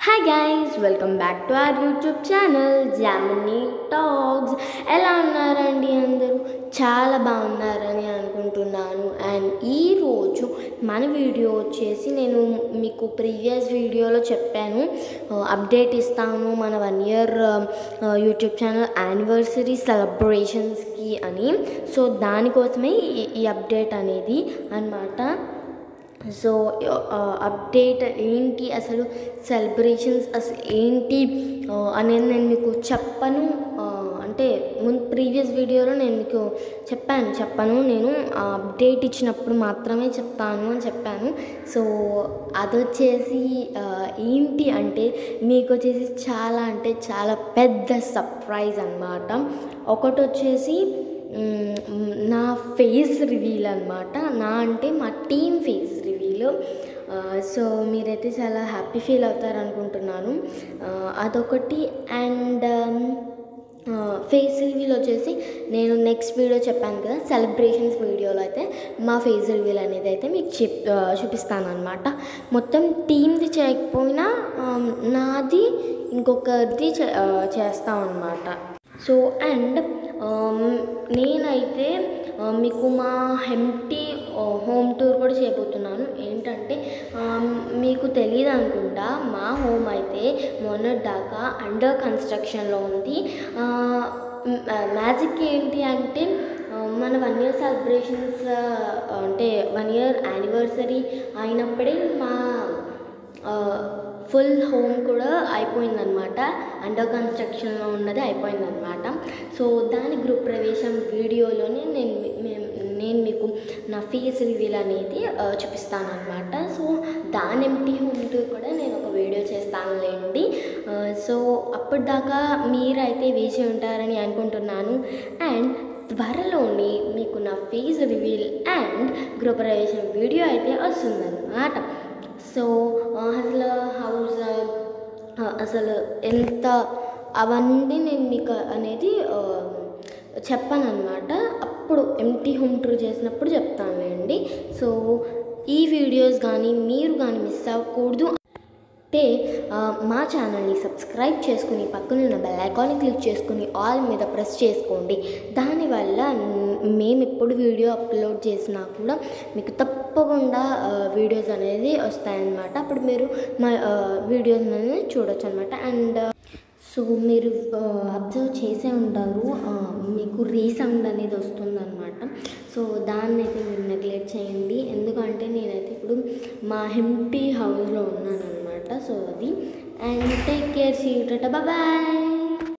hi guys welcome back to our YouTube channel Jamini talks ఎలా ఉన్నారండి అందరూ చాలా బాగున్నారని అనుకుంటున్నాను అండ్ ఈరోజు మన వీడియో వచ్చేసి నేను మీకు ప్రీవియస్ వీడియోలో చెప్పాను అప్డేట్ ఇస్తాను మన one year YouTube channel anniversary సెలబ్రేషన్స్కి అని సో దానికోసమే ఈ- ఈ అప్డేట్ అనేది అన్నమాట సో అప్డేట్ ఏంటి అసలు సెలబ్రేషన్స్ అసలు ఏంటి ఆ, అనేది నేను మీకు చెప్పను ఆ, అంటే ముందు ప్రీవియస్ వీడియోలో నేను మీకు చెప్పాను చెప్పను నేను అప్డేట్ ఇచ్చినప్పుడు మాత్రమే చెప్తాను అని చెప్పాను సో అదొచ్చేసి ఆ, ఏంటి అంటే మీకు వచ్చేసి చాలా అంటే చాలా పెద్ద సర్ప్రైజ్ అన్నమాట ఒకటి వచ్చేసి మ్, నా ఫేస్ రివీల్ అనమాట నా అంటే మా టీమ్ ఫేస్ రివీల్ సో మీరైతే చాలా హ్యాపీ ఫీల్ అవుతారు అనుకుంటున్నాను ఆ, అదొకటి అండ్ ఫేస్ రివీల్ వచ్చేసి నేను నెక్స్ట్ వీడియో చెప్పాను కదా సెలబ్రేషన్స్ వీడియోలో అయితే మా ఫేస్ రివీల్ అనేది అయితే మీకు చెప్ చూపిస్తాను అనమాట మొత్తం టీమ్ది చేయకపోయినా ఆ, నాది ఇంకొకరిది చే చేస్తాం అనమాట సో అండ్ నేనైతే ఆ, మీకు మా హెమ్టీ హోమ్ టూర్ కూడా చేయబోతున్నాను ఏంటంటే ఆ, మీకు తెలియదు అనుకుంటా మా హోమ్ అయితే మొన్నటి దాకా అండర్ కన్స్ట్రక్షన్లో ఉంది మ్యాజిక్ ఏంటి అంటే ఆ, మన వన్ ఇయర్ సెలబ్రేషన్స్ అంటే వన్ ఇయర్ యానివర్సరీ అయినప్పుడే మా ఫుల్ హోమ్ కూడా అయిపోయిందనమాట అండర్ కన్స్ట్రక్షన్లో ఉన్నది అయిపోయిందనమాట సో దాని గృహ ప్రవేశం వీడియోలోనే నేను మీ- మేము- నేను మీకు నా ఫేస్ రివీల్ అనేది చూపిస్తాను అనమాట సో దాని ఎంటీ హోమ్ టూర్ కూడా నేను ఒక వీడియో చేస్తానులేండి ఆ, సో అప్పటిదాకా మీరైతే వేసి ఉంటారని అనుకుంటున్నాను అండ్ త్వరలోనే మీకు నా ఫేస్ రివీల్ అండ్ గృహప్రవేశం వీడియో అయితే వస్తుందన్నమాట సో ఆ, అసలు హౌస్ ఆ, అసలు ఎంత అవన్నీ నేను మీకు అనేది ఆ, చెప్పాను అనమాట అప్పుడు ఎంటీ హోమ్ టూర్ చేసినప్పుడు చెప్తానులేండి సో ఈ వీడియోస్ కానీ మీరు కానీ మిస్ అవ్వకూడదు అంటే ఆ, మా ఛానల్ని సబ్స్క్రైబ్ చేసుకుని పక్కనున్న బెల్ ఐకాన్ని క్లిక్ చేసుకుని ఆల్ మీద ప్రెస్ చేసుకోండి దానివల్ల న్- మేము ఎప్పుడు వీడియో అప్లోడ్ చేసినా కూడా మీకు తప్పకుండా ఆ, వీడియోస్ అనేది వస్తాయన్నమాట అప్పుడు మీరు మా ఆ, వీడియోస్ అనేది చూడొచ్చు అనమాట అండ్ సో మీరు అబ్జర్వ్ చేసే ఉంటారు ఆ, మీకు రీసౌండ్ అనేది వస్తుందన్నమాట సో దాన్ని అయితే మీరు నెగ్లెక్ట్ చేయండి ఎందుకంటే నేనైతే ఇప్పుడు మా హెంటీ హౌస్లో ఉన్నాను అనమాట సో అది and take care see bye